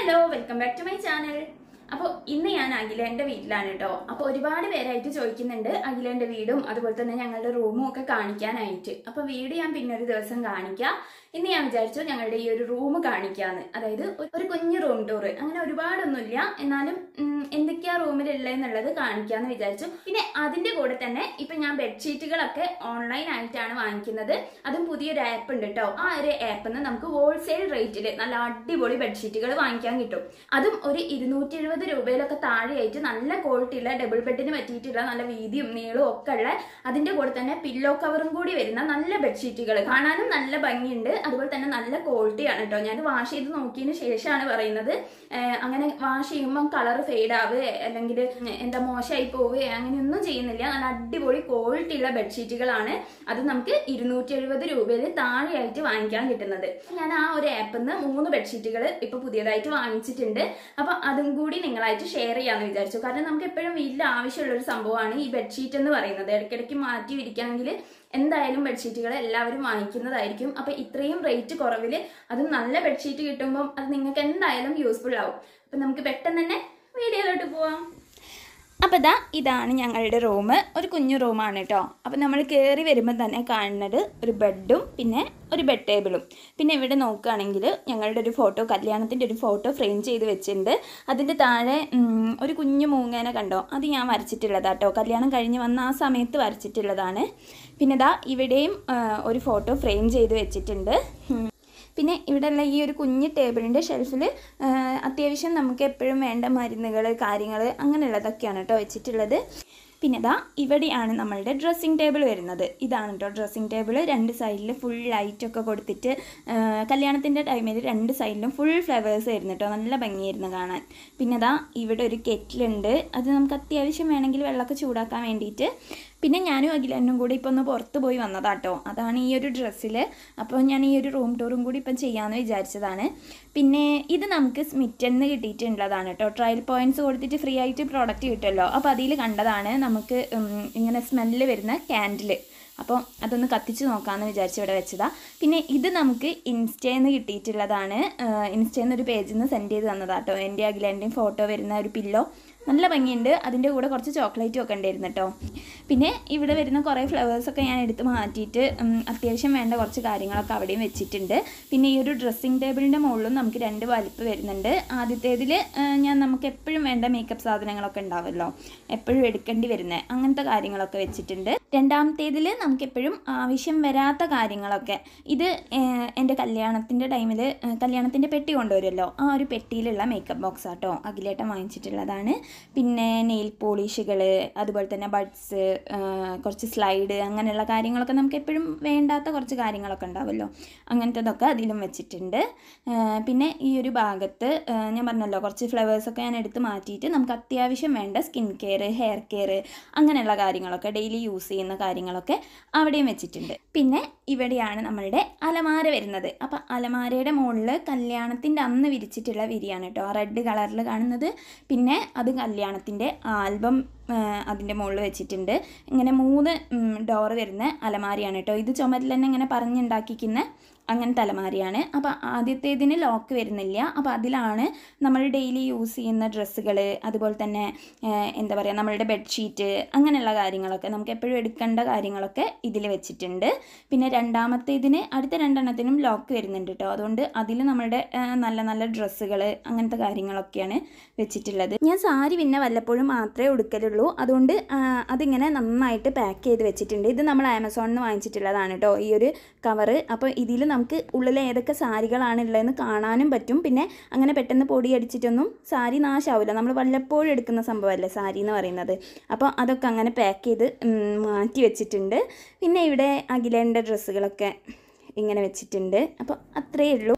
Hello welcome back to my channel അപ്പോൾ ഇന്ന് ഞാൻ അഖിലേന്റെ വീട്ടിലാണ് കേട്ടോ അപ്പോൾ ഒരുപാട് പേരായിട്ട് ചോദിക്കുന്നുണ്ട് അഖിലേന്റെ വീടും അതുപോലെ തന്നെ ഞങ്ങളുടെ റൂമും ഒക്കെ കാണിക്കാനായിട്ട് അപ്പോൾ വീട് ഞാൻ പിന്നെ ഒരു ദിവസം കാണിക്കാം ഇന്ന് ഞാൻ വിചാരിച്ചു ഞങ്ങളുടെ ഈ ഒരു റൂം കാണിക്കാന്ന് അതായത് ഒ- ഒരു കുഞ്ഞു റൂം ടൂർ അങ്ങനെ ഒരുപാടൊന്നുമില്ല എന്നാലും ഉം, എന്തൊക്കെയാ റൂമിലുള്ളതെന്നുള്ളത് കാണിക്കാന്ന് വിചാരിച്ചു പിന്നെ അതിന്റെ കൂടെ തന്നെ ഇപ്പൊ ഞാൻ ബെഡ്ഷീറ്റുകളൊക്കെ ഓൺലൈൻ ആയിട്ടാണ് വാങ്ങിക്കുന്നത് അതും പുതിയൊരു ആപ്പ് ഉണ്ട് കേട്ടോ ആ ഒരു ആപ്പിൽ നിന്ന് നമുക്ക് ഹോൾസെയിൽ റേറ്റിൽ നല്ല അടിപൊളി ബെഡ്ഷീറ്റുകൾ വാങ്ങിക്കാൻ കിട്ടും അതും ഒരു ഇരുന്നൂറ്റി എഴുപത് രൂപയിലൊക്കെ താഴെയായിട്ട് നല്ല ക്വാളിറ്റിയുള്ള ഡബിൾ ബെഡിന് പറ്റിയിട്ടുള്ള നല്ല വീതിയും നീളവും ഒക്കെ ഉള്ള അതിന്റെ കൂടെ തന്നെ പില്ലോ കവറും കൂടി വരുന്ന നല്ല ബെഡ്ഷീറ്റുകൾ കാണാനും നല്ല ഭംഗിയുണ്ട് അതുപോലെ തന്നെ നല്ല ക്വാളിറ്റിയാണ് കേട്ടോ ഞാൻ വാഷ് ചെയ്ത് നോക്കിയതിന് ശേഷമാണ് പറയുന്നത് ഏഹ് അങ്ങനെ വാഷ് ചെയ്യുമ്പോൾ കളർ ഫെയ്ഡ് ആവുക അല്ലെങ്കിൽ എന്താ മോശമായി പോവുക അങ്ങനെയൊന്നും ചെയ്യുന്നില്ല നല്ല അടിപൊളി ക്വാളിറ്റി ഉള്ള ബെഡ്ഷീറ്റുകളാണ് അത് നമുക്ക് ഇരുന്നൂറ്റി എഴുപത് രൂപയിൽ താഴെയായിട്ട് വാങ്ങിക്കാൻ കിട്ടുന്നത് ഞാൻ ആ ഒരു ആപ്പിൽ നിന്ന് മൂന്ന് ബെഡ്ഷീറ്റുകൾ ഇപ്പൊ പുതിയതായിട്ട് വാങ്ങിച്ചിട്ടുണ്ട് അപ്പൊ അതും കൂടി നിങ്ങളായിട്ട് ഷെയർ ചെയ്യാന്ന് വിചാരിച്ചു കാരണം നമുക്ക് എപ്പോഴും വീട്ടിൽ ആവശ്യമുള്ള ഒരു സംഭവമാണ് ഈ ബെഡ്ഷീറ്റ് എന്ന് പറയുന്നത് ഇടയ്ക്കിടയ്ക്ക് മാറ്റി വിരിക്കണമെങ്കിൽ എന്തായാലും ബെഡ്ഷീറ്റുകൾ എല്ലാവരും വാങ്ങിക്കുന്നതായിരിക്കും അപ്പൊ ഇത്രയും റേറ്റ് കുറവിൽ അതും നല്ല ബെഡ്ഷീറ്റ് കിട്ടുമ്പോൾ അത് നിങ്ങൾക്ക് എന്തായാലും യൂസ്ഫുൾ ആവും അപ്പൊ നമുക്ക് പെട്ടെന്ന് തന്നെ വീഡിയോയിലോട്ട് പോവാം അപ്പോൾ ഇതാ ഇതാണ് ഞങ്ങളുടെ റൂം ഒരു കുഞ്ഞു റൂമാണ് കേട്ടോ അപ്പോൾ നമ്മൾ കയറി വരുമ്പോൾ തന്നെ കാണുന്നത് ഒരു ബെഡും പിന്നെ ഒരു ബെഡ് ടേബിളും പിന്നെ ഇവിടെ നോക്കുകയാണെങ്കിൽ ഞങ്ങളുടെ ഒരു ഫോട്ടോ കല്യാണത്തിൻ്റെ ഒരു ഫോട്ടോ ഫ്രെയിം ചെയ്ത് വെച്ചിട്ടുണ്ട് അതിൻ്റെ താഴെ ഉം, ഒരു കുഞ്ഞു മൂങ്ങേനെ കണ്ടോ അത് ഞാൻ വരച്ചിട്ടുള്ളതാ കേട്ടോ കല്യാണം കഴിഞ്ഞ് വന്ന ആ സമയത്ത് വരച്ചിട്ടുള്ളതാണ് പിന്നെ ഇതാ ഇവിടെയും ആ, ഒരു ഫോട്ടോ ഫ്രെയിം ചെയ്ത് വെച്ചിട്ടുണ്ട് ഉം. പിന്നെ ഇവിടെയുള്ള ഈ ഒരു കുഞ്ഞ് ടേബിളിൻ്റെ ഷെൽഫിൽ അത്യാവശ്യം നമുക്ക് എപ്പോഴും വേണ്ട മരുന്നുകൾ കാര്യങ്ങൾ അങ്ങനെയുള്ളതൊക്കെയാണ് കേട്ടോ വെച്ചിട്ടുള്ളത് പിന്നെ ഇതാ ഇവിടെയാണ് നമ്മളുടെ ഡ്രസ്സിങ് ടേബിൾ വരുന്നത് ഇതാണ് കേട്ടോ ഡ്രസ്സിങ് ടേബിൾ രണ്ട് സൈഡിൽ ഫുൾ ലൈറ്റൊക്കെ കൊടുത്തിട്ട് കല്യാണത്തിൻ്റെ ടൈമിൽ രണ്ട് സൈഡിലും ഫുൾ ഫ്ലവേഴ്സ് ആയിരുന്നു കേട്ടോ നല്ല ഭംഗിയായിരുന്നു കാണാൻ പിന്നെ ഇതാ ഇവിടെ ഒരു കെറ്റിലുണ്ട് അത് നമുക്ക് അത്യാവശ്യം വേണമെങ്കിൽ വെള്ളമൊക്കെ ചൂടാക്കാൻ വേണ്ടിയിട്ട് പിന്നെ ഞാനും അഖിലനും കൂടി ഇപ്പോൾ ഒന്ന് പുറത്ത് പോയി വന്നതാട്ടോ അതാണ് ഈ ഒരു ഡ്രസ്സിൽ അപ്പോൾ ഞാൻ ഈ ഒരു റൂം ടൂറും കൂടി ഇപ്പം ചെയ്യാമെന്ന് വിചാരിച്ചതാണ് പിന്നെ ഇത് നമുക്ക് സ്മിറ്റന്ന് കിട്ടിയിട്ടുള്ളതാണ് കേട്ടോ ട്രയൽ പോയിന്റ്സ് കൊടുത്തിട്ട് ഫ്രീ ആയിട്ട് പ്രോഡക്റ്റ് കിട്ടുമല്ലോ അപ്പോൾ അതിൽ കണ്ടതാണ് നമുക്ക് ഉം, ഇങ്ങനെ സ്മെല്ല് വരുന്ന ക്യാൻഡിൽ അപ്പോൾ അതൊന്ന് കത്തിച്ച് നോക്കാമെന്ന് വിചാരിച്ച് ഇവിടെ വെച്ചതാ പിന്നെ ഇത് നമുക്ക് ഇൻസ്റ്റയിൽ നിന്ന് കിട്ടിയിട്ടുള്ളതാണ് ഇൻസ്റ്റയിൽ നിന്ന് ഒരു പേജിൽ നിന്ന് സെൻഡ് ചെയ്ത് തന്നതാട്ടോ എൻ്റെ അഖിലേൻ്റെയും ഫോട്ടോ വരുന്ന ഒരു പില്ലോ നല്ല ഭംഗിയുണ്ട് അതിൻ്റെ കൂടെ കുറച്ച് ചോക്ലേറ്റും ഒക്കെ ഉണ്ടായിരുന്നു കേട്ടോ പിന്നെ ഇവിടെ വരുന്ന കുറേ ഫ്ലവേഴ്സൊക്കെ ഞാൻ എടുത്ത് മാറ്റിയിട്ട് ഉം, അത്യാവശ്യം വേണ്ട കുറച്ച് കാര്യങ്ങളൊക്കെ അവിടെയും വെച്ചിട്ടുണ്ട് പിന്നെ ഈ ഒരു ഡ്രസ്സിങ് ടേബിളിൻ്റെ മുകളിലും നമുക്ക് രണ്ട് വലിപ്പ് വരുന്നുണ്ട് ആദ്യത്തേതിൽ ഞാൻ നമുക്ക് എപ്പോഴും വേണ്ട മേക്കപ്പ് സാധനങ്ങളൊക്കെ ഉണ്ടാവുമല്ലോ എപ്പോഴും എടുക്കേണ്ടി വരുന്ന അങ്ങനത്തെ കാര്യങ്ങളൊക്കെ വെച്ചിട്ടുണ്ട് രണ്ടാമത്തേതിൽ നമുക്ക് എപ്പോഴും ആവശ്യം വരാത്ത കാര്യങ്ങളൊക്കെ ഇത് ഏഹ്, എൻ്റെ കല്യാണത്തിൻ്റെ ടൈമിൽ കല്യാണത്തിൻ്റെ പെട്ടി കൊണ്ടുവരുമല്ലോ ആ ഒരു പെട്ടിയിലുള്ള മേക്കപ്പ് ബോക്സ് ആട്ടോ അഖിലേട്ടൻ വാങ്ങിച്ചിട്ടുള്ളതാണ് പിന്നെ നെയിൽ പോളിഷുകൾ അതുപോലെ തന്നെ ബഡ്സ് കുറച്ച് സ്ലൈഡ് അങ്ങനെയുള്ള കാര്യങ്ങളൊക്കെ നമുക്ക് എപ്പോഴും വേണ്ടാത്ത കുറച്ച് കാര്യങ്ങളൊക്കെ ഉണ്ടാവുമല്ലോ അങ്ങനത്തതൊക്കെ അതിലും വെച്ചിട്ടുണ്ട് ആ, പിന്നെ ഈ ഒരു ഭാഗത്ത് ആ, ഞാൻ പറഞ്ഞല്ലോ കുറച്ച് ഫ്ലവേഴ്സൊക്കെ ഞാൻ എടുത്ത് മാറ്റിയിട്ട് നമുക്ക് അത്യാവശ്യം വേണ്ട സ്കിൻ കെയർ ഹെയർ കെയർ അങ്ങനെയുള്ള കാര്യങ്ങളൊക്കെ ഡെയിലി യൂസ് ചെയ്യുന്ന കാര്യങ്ങളൊക്കെ അവിടെയും വെച്ചിട്ടുണ്ട് പിന്നെ ഇവിടെയാണ് നമ്മളുടെ അലമാര വരുന്നത് അപ്പോൾ അലമാരയുടെ മുകളിൽ കല്യാണത്തിൻ്റെ അന്ന് വിരിച്ചിട്ടുള്ള വിരിയാണ് കേട്ടോ റെഡ് കളറിൽ കാണുന്നത് പിന്നെ അത് കല്യാണത്തിൻ്റെ ആൽബം അതിൻ്റെ മുകളിൽ വെച്ചിട്ടുണ്ട് ഇങ്ങനെ മൂന്ന് ഡോർ വരുന്ന അലമാരിയാണ് കേട്ടോ ഇത് ചുമരിൽ തന്നെ ഇങ്ങനെ പറഞ്ഞുണ്ടാക്കിക്കുന്ന അങ്ങനത്തെ അലമാരിയാണ് അപ്പോൾ ആദ്യത്തേതിന് ലോക്ക് വരുന്നില്ല അപ്പോൾ അതിലാണ് നമ്മൾ ഡെയിലി യൂസ് ചെയ്യുന്ന ഡ്രസ്സുകൾ അതുപോലെ തന്നെ ആ, എന്താ പറയുക നമ്മളുടെ ബെഡ്ഷീറ്റ് അങ്ങനെയുള്ള കാര്യങ്ങളൊക്കെ നമുക്ക് എപ്പോഴും എടുക്കേണ്ട കാര്യങ്ങളൊക്കെ ഇതിൽ വെച്ചിട്ടുണ്ട് പിന്നെ രണ്ടാമത്തേതിന് അടുത്ത രണ്ടെണ്ണത്തിനും ലോക്ക് വരുന്നുണ്ട് കേട്ടോ അതുകൊണ്ട് അതിൽ നമ്മളുടെ ആ, നല്ല നല്ല ഡ്രസ്സുകൾ അങ്ങനത്തെ കാര്യങ്ങളൊക്കെയാണ് വെച്ചിട്ടുള്ളത് ഞാൻ സാരി പിന്നെ വല്ലപ്പോഴും മാത്രമേ ഉടുക്കലുള്ളൂ അതുകൊണ്ട് ആ, അതിങ്ങനെ നന്നായിട്ട് പാക്ക് ചെയ്ത് വെച്ചിട്ടുണ്ട് ഇത് നമ്മൾ ആമസോണിൽ നിന്ന് വാങ്ങിച്ചിട്ടുള്ളതാണ് കേട്ടോ ഈ ഒരു കവറ് അപ്പോൾ ഇതിൽ നമുക്ക് ഉള്ളിൽ ഏതൊക്കെ സാരികളാണ് ഉള്ളതെന്ന് കാണാനും പറ്റും പിന്നെ അങ്ങനെ പെട്ടെന്ന് പൊടി അടിച്ചിട്ടൊന്നും സാരി നാശാവില്ല നമ്മൾ വല്ലപ്പോഴും എടുക്കുന്ന സംഭവമല്ലേ സാരി എന്ന് പറയുന്നത് അപ്പോൾ അതൊക്കെ അങ്ങനെ പാക്ക് ചെയ്ത് ഉം, മാറ്റി വെച്ചിട്ടുണ്ട് പിന്നെ ഇവിടെ അഖിലേൻ്റെ ഡ്രസ്സുകളൊക്കെ ഇങ്ങനെ വെച്ചിട്ടുണ്ട് അപ്പോൾ അത്രയേ ഉള്ളൂ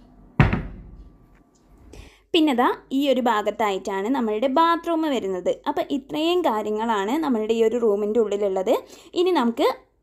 പിന്നെ ദാ ഈ ഒരു ഭാഗത്തായിട്ടാണ് നമ്മളുടെ ബാത്റൂം വരുന്നത് അപ്പോൾ ഇത്രയും കാര്യങ്ങളാണ് നമ്മളുടെ ഈ ഒരു റൂമിൻ്റെ ഉള്ളിലുള്ളത് ഇനി നമുക്ക്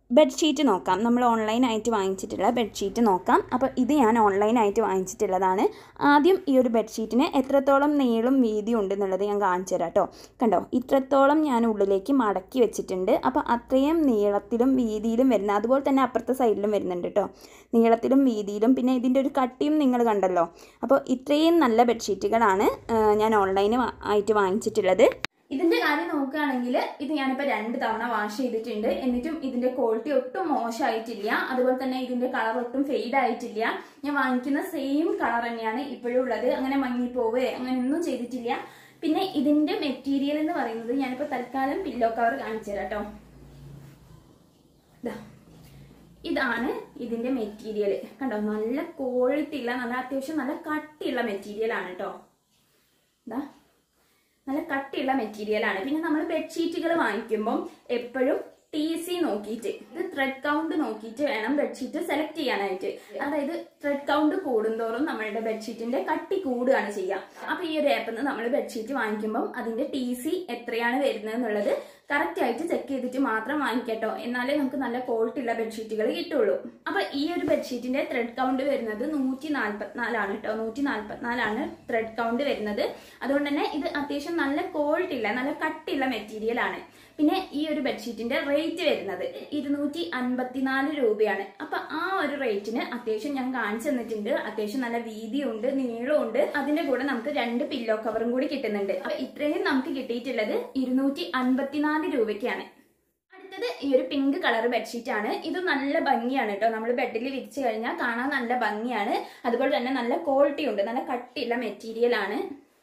ബെഡ്ഷീറ്റ് നോക്കാം നമ്മൾ ഓൺലൈനായിട്ട് വാങ്ങിച്ചിട്ടുള്ള ബെഡ്ഷീറ്റ് നോക്കാം അപ്പോൾ ഇത് ഞാൻ ഓൺലൈനായിട്ട് വാങ്ങിച്ചിട്ടുള്ളതാണ് ആദ്യം ഈ ഒരു ബെഡ്ഷീറ്റിന് എത്രത്തോളം നീളും വീതിയും ഉണ്ട് എന്നുള്ളത് ഞാൻ കാണിച്ചു തരാം കേട്ടോ കണ്ടോ ഇത്രത്തോളം ഞാൻ ഉള്ളിലേക്ക് മടക്കി വെച്ചിട്ടുണ്ട് അപ്പോൾ അത്രയും നീളത്തിലും വീതിയിലും വരുന്ന അതുപോലെ തന്നെ അപ്പുറത്തെ സൈഡിലും വരുന്നുണ്ട് കേട്ടോ നീളത്തിലും വീതിയിലും പിന്നെ ഇതിൻ്റെ ഒരു കട്ടിയും നിങ്ങൾ കണ്ടല്ലോ അപ്പോൾ ഇത്രയും നല്ല ബെഡ്ഷീറ്റുകളാണ് ആ, ഞാൻ ഓൺലൈന് ആയിട്ട് വാങ്ങിച്ചിട്ടുള്ളത് ഇതിന്റെ കാര്യം നോക്കുകയാണെങ്കിൽ ഇത് ഞാനിപ്പോൾ രണ്ട് തവണ വാഷ് ചെയ്തിട്ടുണ്ട് എന്നിട്ടും ഇതിന്റെ ക്വാളിറ്റി ഒട്ടും മോശമായിട്ടില്ല അതുപോലെ തന്നെ ഇതിന്റെ കളർ ഒട്ടും ഫെയ്ഡ് ആയിട്ടില്ല ഞാൻ വാങ്ങിക്കുന്ന സെയിം കളർ തന്നെയാണ് ഇപ്പോഴും ഉള്ളത് അങ്ങനെ മങ്ങിപ്പോവേ അങ്ങനെ ഒന്നും ചെയ്തിട്ടില്ല പിന്നെ ഇതിന്റെ മെറ്റീരിയൽ എന്ന് പറയുന്നത് ഞാനിപ്പോൾ തൽക്കാലം പില്ലോ കവർ കാണിച്ചു തരാം കേട്ടോ ദാ. ഇതാണ് ഇതിന്റെ മെറ്റീരിയൽ കണ്ടോ നല്ല ക്വാളിറ്റി ഉള്ള നല്ല അത്യാവശ്യം നല്ല കട്ടിയുള്ള മെറ്റീരിയൽ ആണ് കേട്ടോ ഇതാ നല്ല കട്ടിയുള്ള മെറ്റീരിയൽ ആണ് പിന്നെ നമ്മൾ ബെഡ്ഷീറ്റുകൾ വാങ്ങിക്കുമ്പോൾ എപ്പോഴും ടി സി നോക്കിയിട്ട് ഇത് ത്രെഡ് കൗണ്ട് നോക്കിയിട്ട് വേണം ബെഡ്ഷീറ്റ് സെലക്ട് ചെയ്യാനായിട്ട് അതായത് ത്രെഡ് കൗണ്ട് കൂടുന്തോറും നമ്മളുടെ ബെഡ്ഷീറ്റിന്റെ കട്ടി കൂടുകയാണ് ചെയ്യുക അപ്പൊ ഈ ഒരു ആപ്പിൽ നിന്ന് നമ്മൾ ബെഡ്ഷീറ്റ് വാങ്ങിക്കുമ്പോൾ അതിന്റെ ടി സി എത്രയാണ് വരുന്നത് എന്നുള്ളത് കറക്റ്റ് ആയിട്ട് ചെക്ക് ചെയ്തിട്ട് മാത്രം വാങ്ങിക്കട്ടോ എന്നാലേ നമുക്ക് നല്ല ക്വാളിറ്റി ഉള്ള ബെഡ്ഷീറ്റുകൾ കിട്ടുള്ളൂ അപ്പൊ ഈ ഒരു ബെഡ്ഷീറ്റിന്റെ ത്രെഡ് കൗണ്ട് വരുന്നത് നൂറ്റി നാല്പത്തിനാലാണ് കേട്ടോ നൂറ്റി നാല്പത്തിനാലാണ് ത്രെഡ് കൗണ്ട് വരുന്നത് അതുകൊണ്ട് തന്നെ ഇത് അത്യാവശ്യം നല്ല ക്വാളിറ്റി ഉള്ള നല്ല കട്ടിയുള്ള മെറ്റീരിയൽ ആണ് പിന്നെ ഈ ഒരു ബെഡ്ഷീറ്റിന്റെ റേറ്റ് വരുന്നത് ഇരുന്നൂറ്റി അൻപത്തിനാല് രൂപയാണ് അപ്പൊ ആ ഒരു റേറ്റിന് അത്യാവശ്യം ഞാൻ കാണിച്ചു തന്നിട്ടുണ്ട് അത്യാവശ്യം നല്ല വീതിയുണ്ട് നീളമുണ്ട് അതിന്റെ കൂടെ നമുക്ക് രണ്ട് പില്ലോ കവറും കൂടി കിട്ടുന്നുണ്ട് അപ്പൊ ഇത്രയും നമുക്ക് കിട്ടിയിട്ടുള്ളത് ഇരുന്നൂറ്റി അൻപത്തിനാല് രൂപയ്ക്കാണ് അടുത്തത് ഈ ഒരു പിങ്ക് കളർ ബെഡ്ഷീറ്റ് ആണ് ഇത് നല്ല ഭംഗിയാണ് കേട്ടോ നമ്മൾ ബെഡിൽ വിരിച്ചു കഴിഞ്ഞാൽ കാണാൻ നല്ല ഭംഗിയാണ് അതുപോലെ തന്നെ നല്ല ക്വാളിറ്റി ഉണ്ട് നല്ല കട്ടിയുള്ള മെറ്റീരിയൽ ആണ്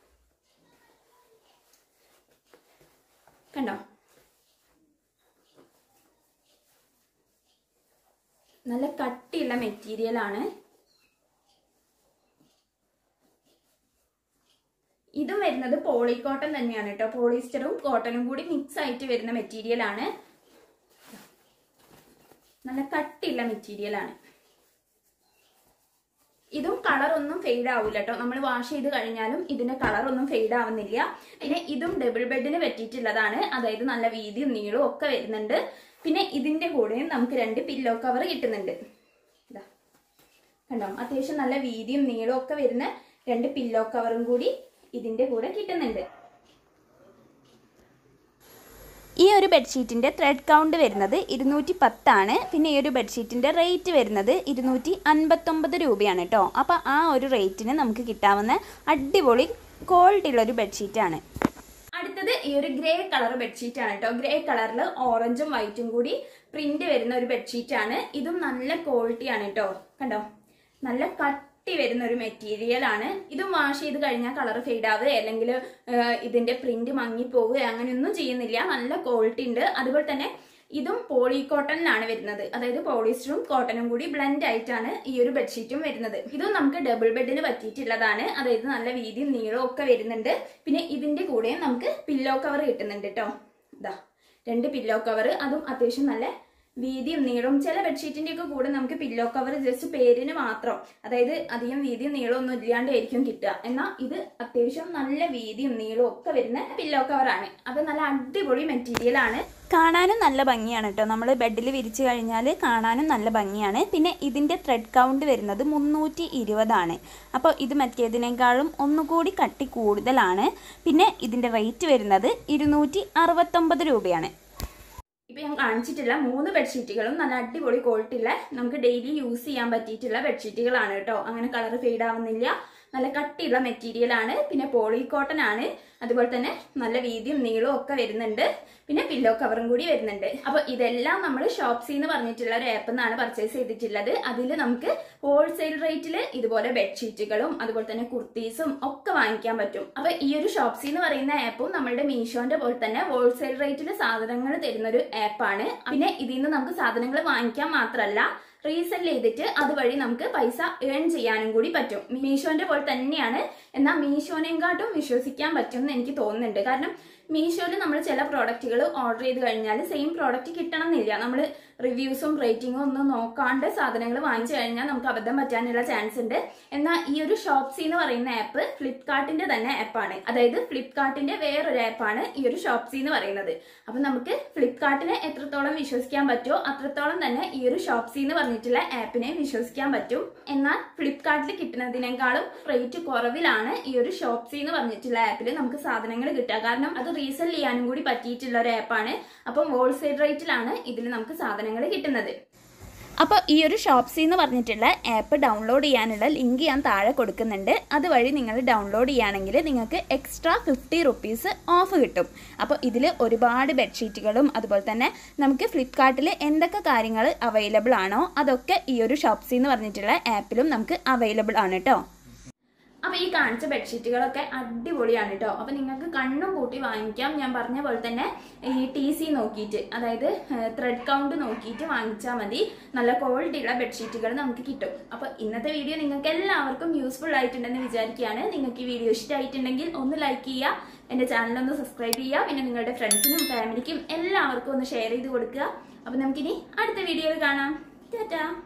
കണ്ടോ നല്ല കട്ടിയുള്ള മെറ്റീരിയൽ ആണ് ഇതും വരുന്നത് പോളി കോട്ടൺ തന്നെയാണ് കേട്ടോ പോളിസ്റ്ററും കോട്ടണും കൂടി മിക്സ് ആയിട്ട് വരുന്ന മെറ്റീരിയൽ ആണ് നല്ല കട്ടിയുള്ള മെറ്റീരിയൽ ആണ് ഇതും കളർ ഒന്നും ഫെയ്ഡ് ആവില്ല കേട്ടോ നമ്മൾ വാഷ് ചെയ്ത് കഴിഞ്ഞാലും ഇതിന്റെ കളർ ഒന്നും ഫെയ്ഡ് ആവുന്നില്ല പിന്നെ ഇതും ഡബിൾ ബെഡിന് പറ്റിയിട്ടുള്ളതാണ് അതായത് നല്ല വീതിയും നീളവും ഒക്കെ വരുന്നുണ്ട് പിന്നെ ഇതിന്റെ കൂടെയും നമുക്ക് രണ്ട് പില്ലോ കവർ കിട്ടുന്നുണ്ട് ഇതാ കണ്ടോ അത്യാവശ്യം നല്ല വീതിയും നീളവും ഒക്കെ വരുന്ന രണ്ട് പില്ലോ കവറും കൂടി ഇതിന്റെ കൂടെ കിട്ടുന്നുണ്ട് ഈ ഒരു ബെഡ്ഷീറ്റിൻ്റെ ത്രെഡ് കൗണ്ട് വരുന്നത് ഇരുന്നൂറ്റി പത്താണ് പിന്നെ ഈ ഒരു ബെഡ്ഷീറ്റിൻ്റെ റേറ്റ് വരുന്നത് ഇരുന്നൂറ്റി അൻപത്തൊമ്പത് രൂപയാണ് കേട്ടോ അപ്പോൾ ആ ഒരു റേറ്റിന് നമുക്ക് കിട്ടാവുന്ന അടിപൊളി ക്വാളിറ്റി ഉള്ള ഒരു ബെഡ്ഷീറ്റാണ് അടുത്തത് ഈ ഒരു ഗ്രേ കളർ ബെഡ്ഷീറ്റ് ആണ് കേട്ടോ ഗ്രേ കളറിൽ ഓറഞ്ചും വൈറ്റും കൂടി പ്രിന്റ് വരുന്ന ഒരു ബെഡ്ഷീറ്റ് ആണ് ഇതും നല്ല ക്വാളിറ്റി ആണ് കേട്ടോ കണ്ടോ നല്ല കട്ടി വരുന്ന ഒരു മെറ്റീരിയൽ ആണ് ഇതും വാഷ് ചെയ്ത് കഴിഞ്ഞാൽ കളർ ഫെയ്ഡ് ആവുക അല്ലെങ്കിൽ ഇതിന്റെ പ്രിന്റ് മങ്ങിപ്പോവുക അങ്ങനെയൊന്നും ചെയ്യുന്നില്ല നല്ല ക്വാളിറ്റി ഉണ്ട് അതുപോലെ തന്നെ ഇതും പോളി കോട്ടണിലാണ് വരുന്നത് അതായത് പോളിസ്റ്ററും കോട്ടണും കൂടി ബ്ലെൻഡ് ആയിട്ടാണ് ഈ ഒരു ബെഡ്ഷീറ്റും വരുന്നത് ഇതും നമുക്ക് ഡബിൾ ബെഡിന് പറ്റിയിട്ടുള്ളതാണ് അതായത് നല്ല വീതിയും നീളവും ഒക്കെ വരുന്നുണ്ട് പിന്നെ ഇതിന്റെ കൂടെയും നമുക്ക് പില്ലോ കവർ കിട്ടുന്നുണ്ട് കേട്ടോ ഇതാ രണ്ട് പില്ലോ കവർ അതും അത്യാവശ്യം നല്ല വീതിയും നീളവും ചില ബെഡ്ഷീറ്റിന്റെ ഒക്കെ കൂടെ നമുക്ക് പില്ലോ കവർ ജസ്റ്റ് പേരിന് മാത്രം അതായത് അധികം വീതിയും നീളവും ഒന്നും ഇല്ലാണ്ടായിരിക്കും കിട്ടുക എന്നാൽ ഇത് അത്യാവശ്യം നല്ല വീതിയും നീളവും ഒക്കെ വരുന്ന പില്ലോ കവറാണ് അത് നല്ല അടിപൊളി മെറ്റീരിയൽ ആണ് കാണാനും നല്ല ഭംഗിയാണ് കേട്ടോ നമ്മൾ ബെഡിൽ വിരിച്ചു കഴിഞ്ഞാൽ കാണാനും നല്ല ഭംഗിയാണ് പിന്നെ ഇതിൻ്റെ ത്രെഡ് കൗണ്ട് വരുന്നത് മുന്നൂറ്റി ഇരുപതാണ് അപ്പോൾ ഇത് മറ്റേതിനേക്കാളും ഒന്നുകൂടി കട്ടി കൂടുതലാണ് പിന്നെ ഇതിൻ്റെ റേറ്റ് വരുന്നത് ഇരുന്നൂറ്റി അറുപത്തൊമ്പത് രൂപയാണ് ഇപ്പൊ ഞാൻ കാണിച്ചിട്ടുള്ള മൂന്ന് ബെഡ്ഷീറ്റുകളും നല്ല അടിപൊളി ക്വാളിറ്റി ഉള്ള നമുക്ക് ഡെയിലി യൂസ് ചെയ്യാൻ പറ്റിയിട്ടുള്ള ബെഡ്ഷീറ്റുകളാണ് കേട്ടോ അങ്ങനെ കളർ ഫെയ്ഡ് ആവുന്നില്ല നല്ല കട്ടിയുള്ള മെറ്റീരിയൽ ആണ് പിന്നെ പോളി കോട്ടൺ ആണ് അതുപോലെ തന്നെ നല്ല വീതിയും നീളവും ഒക്കെ വരുന്നുണ്ട് പിന്നെ പില്ലോ കവറും കൂടി വരുന്നുണ്ട് അപ്പൊ ഇതെല്ലാം നമ്മൾ ഷോപ്സി എന്ന് പറഞ്ഞിട്ടുള്ള ഒരു ആപ്പ് നിന്നാണ് പർച്ചേസ് ചെയ്തിട്ടുള്ളത് അതിൽ നമുക്ക് ഹോൾസെയിൽ റേറ്റിൽ ഇതുപോലെ ബെഡ്ഷീറ്റുകളും അതുപോലെ തന്നെ കുർത്തീസും ഒക്കെ വാങ്ങിക്കാൻ പറ്റും അപ്പൊ ഈ ഒരു ഷോപ്സി എന്ന് പറയുന്ന ആപ്പും നമ്മളുടെ മീഷോന്റെ പോലെ തന്നെ ഹോൾസെയിൽ റേറ്റിൽ സാധനങ്ങൾ തരുന്ന ഒരു ആപ്പാണ് പിന്നെ ഇതിൽ നിന്ന് നമുക്ക് സാധനങ്ങൾ വാങ്ങിക്കാൻ മാത്രമല്ല റീസെൽ ചെയ്തിട്ട് അതുവഴി നമുക്ക് പൈസ ഏൺ ചെയ്യാനും കൂടി പറ്റും മീഷോന്റെ പോലെ തന്നെയാണ് എന്നാൽ മീഷോനെയും കാട്ടും വിശ്വസിക്കാൻ പറ്റും എന്ന് എനിക്ക് തോന്നുന്നുണ്ട് കാരണം മീഷോയിൽ നമ്മൾ ചില പ്രോഡക്റ്റുകൾ ഓർഡർ ചെയ്ത് കഴിഞ്ഞാൽ സെയിം പ്രോഡക്റ്റ് കിട്ടണം എന്നില്ല നമ്മൾ റിവ്യൂസും റേറ്റിംഗും ഒന്നും നോക്കാണ്ട് സാധനങ്ങൾ വാങ്ങിച്ചു കഴിഞ്ഞാൽ നമുക്ക് അബദ്ധം പറ്റാനുള്ള ചാൻസ് ഉണ്ട് എന്നാൽ ഈ ഒരു ഷോപ്സി എന്ന് പറയുന്ന ആപ്പ് ഫ്ലിപ്കാർട്ടിന്റെ തന്നെ ആപ്പാണ് അതായത് ഫ്ലിപ്കാർട്ടിന്റെ വേറൊരു ആപ്പാണ് ഈ ഒരു ഷോപ്സി എന്ന് പറയുന്നത് അപ്പൊ നമുക്ക് ഫ്ലിപ്കാർട്ടിനെ എത്രത്തോളം വിശ്വസിക്കാൻ പറ്റുമോ അത്രത്തോളം തന്നെ ഈ ഒരു ഷോപ്സി എന്ന് പറഞ്ഞിട്ടുള്ള ആപ്പിനെ വിശ്വസിക്കാൻ പറ്റും എന്നാൽ ഫ്ലിപ്കാർട്ടിൽ കിട്ടുന്നതിനേക്കാളും റേറ്റ് കുറവിലാണ് ഈ ഒരു ഷോപ്സി എന്ന് പറഞ്ഞിട്ടുള്ള ആപ്പിൽ നമുക്ക് സാധനങ്ങൾ കിട്ടുക കാരണം അത് റീസെൽ ചെയ്യാനും കൂടി പറ്റിയിട്ടുള്ള ഒരു ആപ്പാണ് അപ്പം ഹോൾസെയിൽ റേറ്റിലാണ് ഇതിൽ നമുക്ക് സാധനങ്ങൾ കിട്ടുന്നത് അപ്പോൾ ഈ ഒരു ഷോപ്സി എന്ന് പറഞ്ഞിട്ടുള്ള ആപ്പ് ഡൗൺലോഡ് ചെയ്യാനുള്ള ലിങ്ക് ഞാൻ താഴെ കൊടുക്കുന്നുണ്ട് അതുവഴി നിങ്ങൾ ഡൗൺലോഡ് ചെയ്യുകയാണെങ്കിൽ നിങ്ങൾക്ക് എക്സ്ട്രാ ഫിഫ്റ്റി റുപ്പീസ് ഓഫ് കിട്ടും അപ്പോൾ ഇതിൽ ഒരുപാട് ബെഡ്ഷീറ്റുകളും അതുപോലെ തന്നെ നമുക്ക് ഫ്ലിപ്കാർട്ടിൽ എന്തൊക്കെ കാര്യങ്ങൾ അവൈലബിൾ ആണോ അതൊക്കെ ഈ ഒരു ഷോപ്സി എന്ന് പറഞ്ഞിട്ടുള്ള ആപ്പിലും നമുക്ക് അവൈലബിൾ ആണ് കേട്ടോ അപ്പൊ ഈ കാണിച്ച ബെഡ്ഷീറ്റുകളൊക്കെ അടിപൊളിയാണ് കേട്ടോ അപ്പൊ നിങ്ങൾക്ക് കണ്ണും കൂട്ടി വാങ്ങിക്കാം ഞാൻ പറഞ്ഞ പോലെ തന്നെ ഈ ടി സി നോക്കിയിട്ട് അതായത് ത്രെഡ് കൗണ്ട് നോക്കിയിട്ട് വാങ്ങിച്ചാൽ മതി നല്ല ക്വാളിറ്റി ഉള്ള ബെഡ്ഷീറ്റുകൾ നമുക്ക് കിട്ടും അപ്പൊ ഇന്നത്തെ വീഡിയോ നിങ്ങൾക്ക് എല്ലാവർക്കും യൂസ്ഫുൾ ആയിട്ടുണ്ടെന്ന് വിചാരിക്കുകയാണ് നിങ്ങൾക്ക് ഈ വീഡിയോ ഇഷ്ടമായിട്ടുണ്ടെങ്കിൽ ഒന്ന് ലൈക്ക് ചെയ്യുക എന്റെ ചാനൽ ഒന്ന് സബ്സ്ക്രൈബ് ചെയ്യുക പിന്നെ നിങ്ങളുടെ ഫ്രണ്ട്സിനും ഫാമിലിക്കും എല്ലാവർക്കും ഒന്ന് ഷെയർ ചെയ്ത് കൊടുക്കുക അപ്പൊ നമുക്കിനി അടുത്ത വീഡിയോയിൽ കാണാം ടാറ്റാ